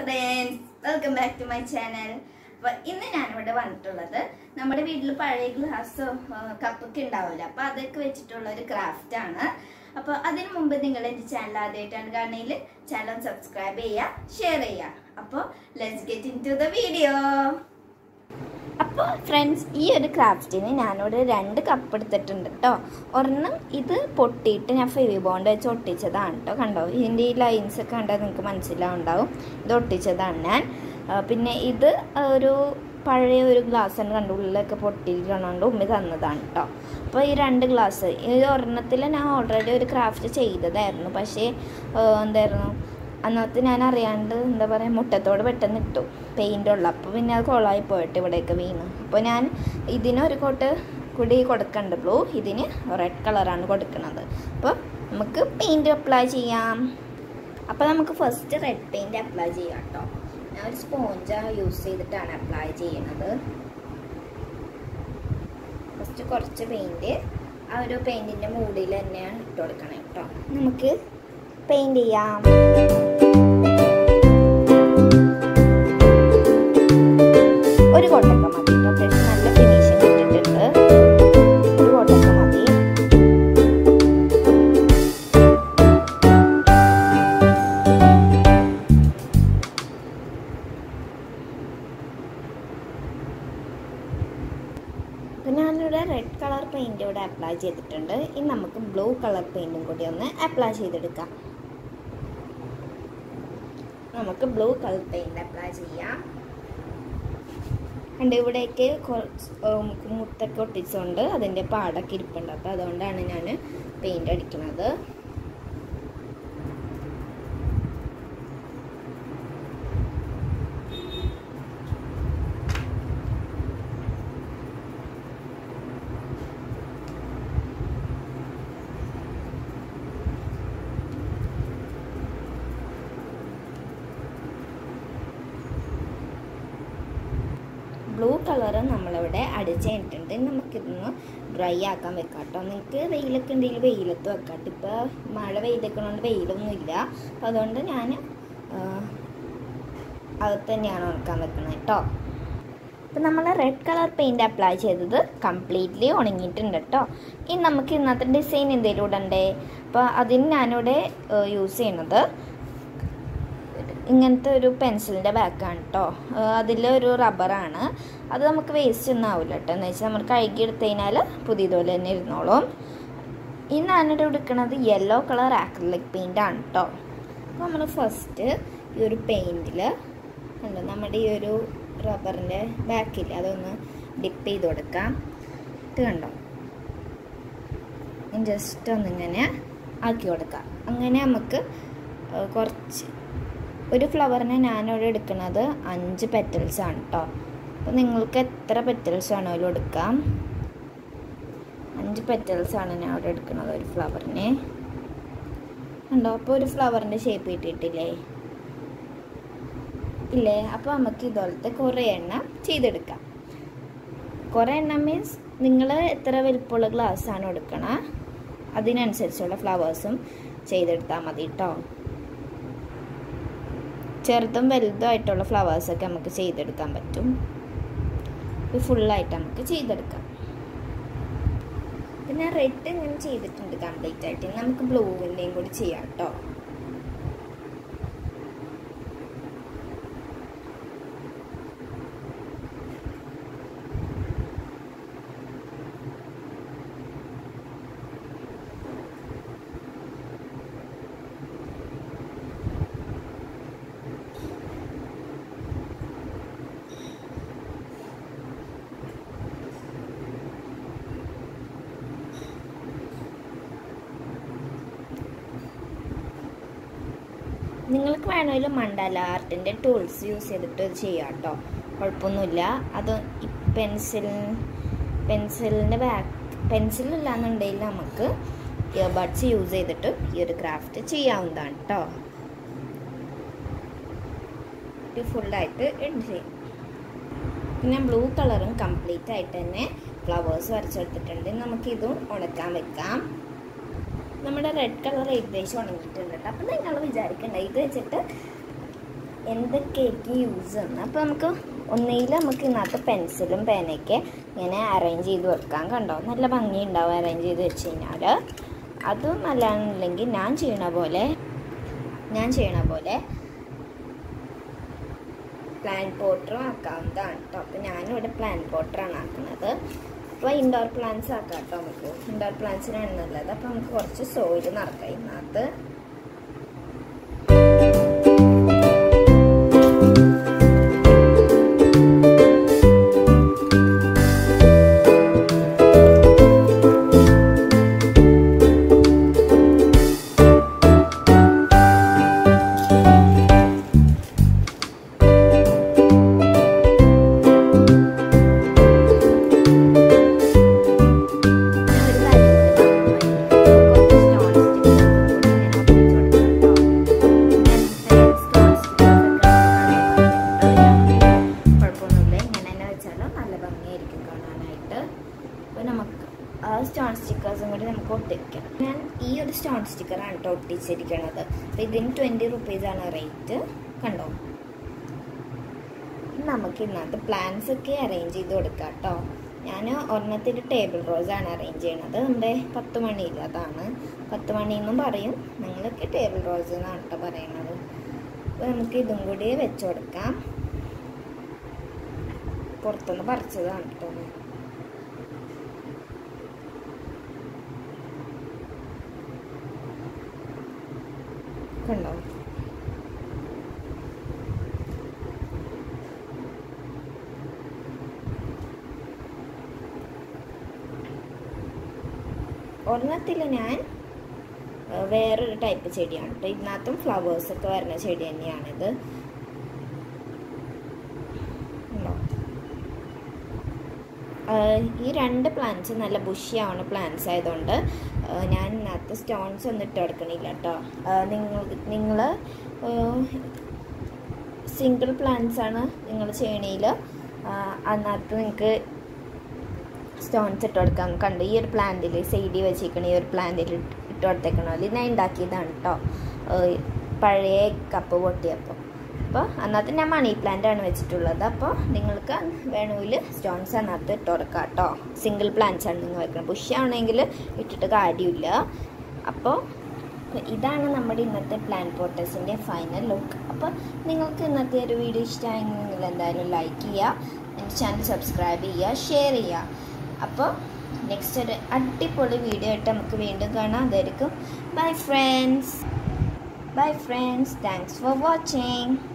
Friends welcome back to my channel അപ്പൊ ഇന്ന് ഞാനിവിടെ വന്നിട്ടുള്ളത് നമ്മുടെ വീട്ടിൽ പഴയ ഗ്ലാസ് കപ്പൊക്കെ ഉണ്ടാവില്ല അപ്പൊ അതൊക്കെ വെച്ചിട്ടുള്ള ഒരു ക്രാഫ്റ്റ് ആണ് അപ്പൊ അതിനു മുമ്പ് നിങ്ങൾ എന്റെ ചാനൽ ആദ്യമായിട്ടാണ് കാണുന്നതിൽ ചാനൽ സബ്സ്ക്രൈബ് ചെയ്യുക ഷെയർ ചെയ്യുക അപ്പോൾ let's get into the video അപ്പോൾ ഫ്രണ്ട്സ് ഈ ഒരു ക്രാഫ്റ്റിന് ഞാനിവിടെ രണ്ട് കപ്പ് എടുത്തിട്ടുണ്ട് കേട്ടോ ഒരെണ്ണം ഇത് പൊട്ടിയിട്ട് ഞാൻ ഫെവി ബോണ്ട് വെച്ച് ഒട്ടിച്ചതാണ് കേട്ടോ കണ്ടോ ഇതിൻ്റെ ഈ ലൈൻസ് ഒക്കെ കണ്ടാൽ നിങ്ങൾക്ക് മനസ്സിലാവുണ്ടാവും ഇത് ഒട്ടിച്ചതാണ് ഞാൻ ആ, പിന്നെ ഇത് ഒരു പഴയ ഒരു ഗ്ലാസ് ആണ് കണ്ടു ഉള്ളിലൊക്കെ പൊട്ടിയിരിക്കണോണ്ട് ഉമ്മി തന്നതാണ് കേട്ടോ അപ്പോൾ ഈ രണ്ട് ഗ്ലാസ് ഈ ഒരെണ്ണത്തിൽ ഞാൻ ഓൾറെഡി ഒരു ക്രാഫ്റ്റ് ചെയ്തതായിരുന്നു പക്ഷേ ആ, എന്തായിരുന്നു അന്നത്തെ ഞാൻ അറിയാണ്ട് എന്താ പറയുക മുട്ടത്തോട് പെട്ടെന്ന് ഇട്ടു പെയിൻ്റ് ഉള്ള അപ്പോൾ പിന്നെ അത് കൊളായി പോയിട്ട് ഇവിടെയൊക്കെ വീണു അപ്പോൾ ഞാൻ ഇതിന് ഒരു കോട്ട് കൂടി കൊടുക്കണ്ട ബ്ലൂ ഇതിന് റെഡ് കളറാണ് കൊടുക്കുന്നത് അപ്പോൾ നമുക്ക് പെയിൻറ് അപ്ലൈ ചെയ്യാം അപ്പോൾ നമുക്ക് ഫസ്റ്റ് റെഡ് പെയിൻറ് അപ്ലൈ ചെയ്യാം കേട്ടോ ഞാൻ ഒരു സ്പോഞ്ച് യൂസ് ചെയ്തിട്ടാണ് അപ്ലൈ ചെയ്യുന്നത് ഫസ്റ്റ് കുറച്ച് പെയിൻറ് ആ ഒരു പെയിൻറ്റിൻ്റെ മൂടിൽ തന്നെയാണ് ഇട്ട് കൊടുക്കണം കേട്ടോ നമുക്ക് പെയിൻറ് ചെയ്യാം ഒരു കോട്ടൊക്കെ മതി കേട്ടോ അത്യാവശ്യം നല്ല ഫിനിഷിങ് ഇട്ടിട്ടുണ്ട് ഒരു കോട്ടൊക്കെ മതി അപ്പം ഞാനിവിടെ റെഡ് കളർ പെയിൻറ് ഇവിടെ അപ്ലൈ ചെയ്തിട്ടുണ്ട് ഇനി നമുക്ക് ബ്ലൂ കളർ പെയിൻറ്റും കൂടി ഒന്ന് അപ്ലൈ ചെയ്തെടുക്കാം നമുക്ക് ബ്ലൂ കളർ പെയിൻറ് അപ്ലൈ ചെയ്യാം എൻ്റെ ഇവിടേക്ക് കുറച്ച് ഉം, മുത്തൊക്കെ ഒട്ടിച്ചുകൊണ്ട് അതിൻ്റെ പാടൊക്കെ ഇരിപ്പുണ്ട് അപ്പോൾ അതുകൊണ്ടാണ് ഞാൻ പെയിൻ്റ് അടിക്കുന്നത് ബ്ലൂ കളർ നമ്മളിവിടെ അടിച്ച് കഴിഞ്ഞിട്ടുണ്ട് ഇനി നമുക്കിതൊന്ന് ഡ്രൈ ആക്കാൻ വെക്കാം കേട്ടോ നിങ്ങൾക്ക് വെയിലൊക്കെ ഉണ്ടെങ്കിൽ വെയിലത്ത് വെക്കാം കേട്ടോ ഇപ്പോൾ മഴ പെയ്തേക്കണോണ്ട് വെയിലൊന്നും ഇല്ല അപ്പോൾ അതുകൊണ്ട് ഞാൻ അകത്ത് തന്നെയാണ് ഉണക്കാൻ വെക്കുന്നത് കേട്ടോ ഇപ്പം നമ്മൾ റെഡ് കളർ പെയിൻറ് അപ്ലൈ ചെയ്തത് കംപ്ലീറ്റ്ലി ഉണങ്ങിയിട്ടുണ്ട് കേട്ടോ ഇനി നമുക്ക് ഇന്നത്തെ ഡിസൈൻ എന്തെങ്കിലും ഇടണ്ടേ അപ്പോൾ അതിന് ഞാനിവിടെ യൂസ് ചെയ്യണത് ഇങ്ങനത്തെ ഒരു പെൻസിലിൻ്റെ ബാക്കാണ് കേട്ടോ അതിലൊരു റബ്ബറാണ് അത് നമുക്ക് വേസ്റ്റ് ഒന്നും ആവില്ല കേട്ടോ എന്ന് വെച്ചാൽ നമ്മൾ കഴുകി എടുത്തു കഴിഞ്ഞാൽ പുതിയതുപോലെ തന്നെ ഇരുന്നോളും ഈ ഞാനിവിടെ എടുക്കുന്നത് യെല്ലോ കളർ ആക്രിലിക് പെയിൻ്റ് ആണ് കേട്ടോ അപ്പോൾ നമ്മൾ ഫസ്റ്റ് ഈ ഒരു പെയിൻറ്റിൽ ഉണ്ട് നമ്മുടെ ഈ ഒരു റബ്ബറിൻ്റെ ബാക്കിൽ അതൊന്ന് ഡിപ്പ് ചെയ്ത് കൊടുക്കാം ഇത് കണ്ടോ ജസ്റ്റ് ഒന്നിങ്ങനെ ആക്കി കൊടുക്കാം അങ്ങനെ നമുക്ക് ഏഹ്, കുറച്ച് ഒരു ഫ്ലവറിന് ഞാനിവിടെ എടുക്കുന്നത് അഞ്ച് പെറ്റൽസ് ആണ് കേട്ടോ അപ്പോൾ നിങ്ങൾക്ക് എത്ര പെറ്റൽസ് വേണമെങ്കിലും എടുക്കാം അഞ്ച് പെറ്റൽസ് ആണ് ഞാൻ ഇവിടെ എടുക്കുന്നത് ഒരു ഫ്ലവറിന് ഉണ്ടോ അപ്പോൾ ഒരു ഫ്ലവറിൻ്റെ ഷേപ്പ് കിട്ടിയിട്ടില്ലേ ഇല്ലേ അപ്പോൾ നമുക്ക് ഇതുപോലത്തെ കുറേ എണ്ണം ചെയ്തെടുക്കാം കുറേ എണ്ണം മീൻസ് നിങ്ങൾ എത്ര വലിപ്പമുള്ള ഗ്ലാസ് ആണ് എടുക്കണ അതിനനുസരിച്ചുള്ള ഫ്ലവേഴ്സും ചെയ്തെടുത്താൽ മതി കേട്ടോ ചെറുതും വലുതും ആയിട്ടുള്ള ഫ്ലവേഴ്സൊക്കെ നമുക്ക് ചെയ്തെടുക്കാൻ പറ്റും ഇത് ഫുള്ളായിട്ട് നമുക്ക് ചെയ്തെടുക്കാം പിന്നെ റെഡ് ഇങ്ങനെ ചെയ്തിട്ടുണ്ട് കംപ്ലീറ്റ് ആയിട്ട് ഇനി നമുക്ക് ബ്ലൂവിൻ്റെയും കൂടി ചെയ്യാം കേട്ടോ നിങ്ങൾക്ക് വേണമെങ്കിൽ മണ്ഡല ആർട്ടിൻ്റെ ടൂൾസ് യൂസ് ചെയ്തിട്ട് ഇത് ചെയ്യാം കേട്ടോ കുഴപ്പമൊന്നുമില്ല അത് ഈ പെൻസിൽ പെൻസിലിൻ്റെ ബാക്ക് പെൻസിലില്ലാന്നുണ്ടെങ്കിൽ നമുക്ക് ഇയർബഡ്സ് യൂസ് ചെയ്തിട്ട് ഈ ഒരു ക്രാഫ്റ്റ് ചെയ്യാവുന്നതാണ് കേട്ടോ ഇത് ഫുള്ളായിട്ട് ഇട്ട് ചെയ്യും പിന്നെ ബ്ലൂ കളറും കംപ്ലീറ്റ് ആയിട്ട് തന്നെ ഫ്ലവേഴ്സ് വരച്ചെടുത്തിട്ടുണ്ട് നമുക്കിതും ഉണക്കാൻ വെക്കാം നമ്മുടെ റെഡ് കളർ ഏകദേശം ഉണങ്ങിയിട്ടുണ്ട് കേട്ടോ അപ്പം നിങ്ങൾ വിചാരിക്കണ്ട ഇത് വെച്ചിട്ട് എന്തൊക്കെയായിരിക്കും യൂസ് എന്ന് അപ്പോൾ നമുക്ക് ഒന്നുകിൽ നമുക്ക് ഇതിനകത്ത് പെൻസിലും പേനയൊക്കെ ഇങ്ങനെ അറേഞ്ച് ചെയ്ത് വെക്കാം കണ്ടോ നല്ല ഭംഗി ഉണ്ടാവും അറേഞ്ച് ചെയ്ത് വെച്ച് കഴിഞ്ഞാൽ അതും അല്ലാന്നുണ്ടെങ്കിൽ ഞാൻ ചെയ്യണ പോലെ ഞാൻ ചെയ്യണ പോലെ പ്ലാൻ പോട്ടറും ആക്കാവുന്നതാണ് കേട്ടോ അപ്പോൾ ഞാനിവിടെ പ്ലാൻ പോട്ടറാണ് ആക്കുന്നത് അപ്പോൾ ഇൻഡോർ പ്ലാന്റ്സ് ആക്കാം കേട്ടോ നമുക്ക് ഇൻഡോർ പ്ലാന്റ്സിനാണ് നല്ലത് അപ്പോൾ നമുക്ക് കുറച്ച് സോയിൽ നടക്കാം ഇതിനകത്ത് ഒരു കുഴപ്പമൊന്നുമില്ല ഇങ്ങനെ തന്നെ വെച്ചാലും നല്ല ഭംഗിയായിരിക്കും കാണാനായിട്ട് അപ്പോൾ നമുക്ക് ആ സ്റ്റോൺ സ്റ്റിക്കേഴ്സും കൂടി നമുക്ക് ഒട്ടിക്കാം ഞാൻ ഈ ഒരു സ്റ്റോൺ സ്റ്റിക്കറാണ് കേട്ടോ ഒട്ടിച്ചിരിക്കണത് അപ്പോൾ ഇതിന് ട്വൻറ്റി റുപ്പീസാണ് റേറ്റ് കണ്ടോ നമുക്ക് ഇതിനകത്ത് പ്ലാൻസ് ഒക്കെ അറേഞ്ച് ചെയ്ത് കൊടുക്കാം കേട്ടോ ഞാൻ ഒരെണ്ണത്തിൽ ടേബിൾ റോസാണ് അറേഞ്ച് ചെയ്യണത് നമ്മുടെ പത്ത് മണിയിൽ അതാണ് പത്ത് മണി എന്നും പറയും ഞങ്ങളൊക്കെ ടേബിൾ റോസ് എന്നാണ് കേട്ടോ പറയണത് അപ്പോൾ നമുക്ക് ഇതും കൂടി വെച്ച് കൊടുക്കാം പുറത്തുനിന്ന് പറിച്ചതാണ് കേട്ടോ ഇത്. കണ്ടോ ഒരെണ്ണത്തിൽ ഞാൻ ആ, വേറൊരു ടൈപ്പ് ചെടിയാണ് കേട്ടോ ഇതിനകത്തും ഫ്ലവേഴ്സ് ഒക്കെ വരുന്ന ചെടി തന്നെയാണിത് ഉണ്ടോ? ആ, ഈ രണ്ട് പ്ലാന്റ്സ് നല്ല ബുഷിയാവുന്ന പ്ലാന്റ്സ് ആയതുകൊണ്ട് ആ, ഞാൻ ഇതിനകത്ത് സ്റ്റോൺസ് ഒന്നും ഇട്ട് കൊടുക്കണില്ല കേട്ടോ നിങ്ങൾ നിങ്ങൾ സിംഗിൾ പ്ലാന്റ്സ് ആണ് നിങ്ങൾ ചെയ്യണേൽ അതിനകത്ത് നിങ്ങൾക്ക് സ്റ്റോൺസ് ഇട്ട് കൊടുക്കാം കണ്ടു ഈ ഒരു പ്ലാന്റിൽ സൈഡി വെച്ചിരിക്കണ ഈ ഒരു പ്ലാന്റിൽ ഇട്ട് കൊടുത്തേക്കണമല്ലോ ഇത് ഞാൻ ഉണ്ടാക്കിയതാണ് കേട്ടോ പഴയ കപ്പ് പൊട്ടിയപ്പോൾ അപ്പോൾ അതിനകത്ത് ഞാൻ മണി പ്ലാന്റ് ആണ് വെച്ചിട്ടുള്ളത് അപ്പോൾ നിങ്ങൾക്ക് വേണമെങ്കിൽ സ്റ്റോൺസ് അതിനകത്ത് ഇട്ട് കൊടുക്കാം കേട്ടോ സിംഗിൾ പ്ലാന്റ്സ് ആണ് നിങ്ങൾ വെക്കണം പുഷ്യാണെങ്കിൽ ഇട്ടിട്ട് കാര്യമില്ല അപ്പോൾ ഇതാണ് നമ്മുടെ ഇന്നത്തെ പ്ലാൻ പോട്ടേഴ്സിൻ്റെ ഫൈനൽ ലുക്ക് അപ്പോൾ നിങ്ങൾക്ക് ഇന്നത്തെ ഒരു വീഡിയോ ഇഷ്ടമായെങ്കിൽ നിങ്ങൾ എന്തായാലും ലൈക്ക് ചെയ്യുക എൻ്റെ ചാനൽ സബ്സ്ക്രൈബ് ചെയ്യുക ഷെയർ ചെയ്യുക അപ്പോൾ നെക്സ്റ്റ് ഒരു അടിപൊളി വീഡിയോ ആയിട്ട് നമുക്ക് വീണ്ടും കാണാം അതായിരിക്കും bye friends bye friends thanks for watching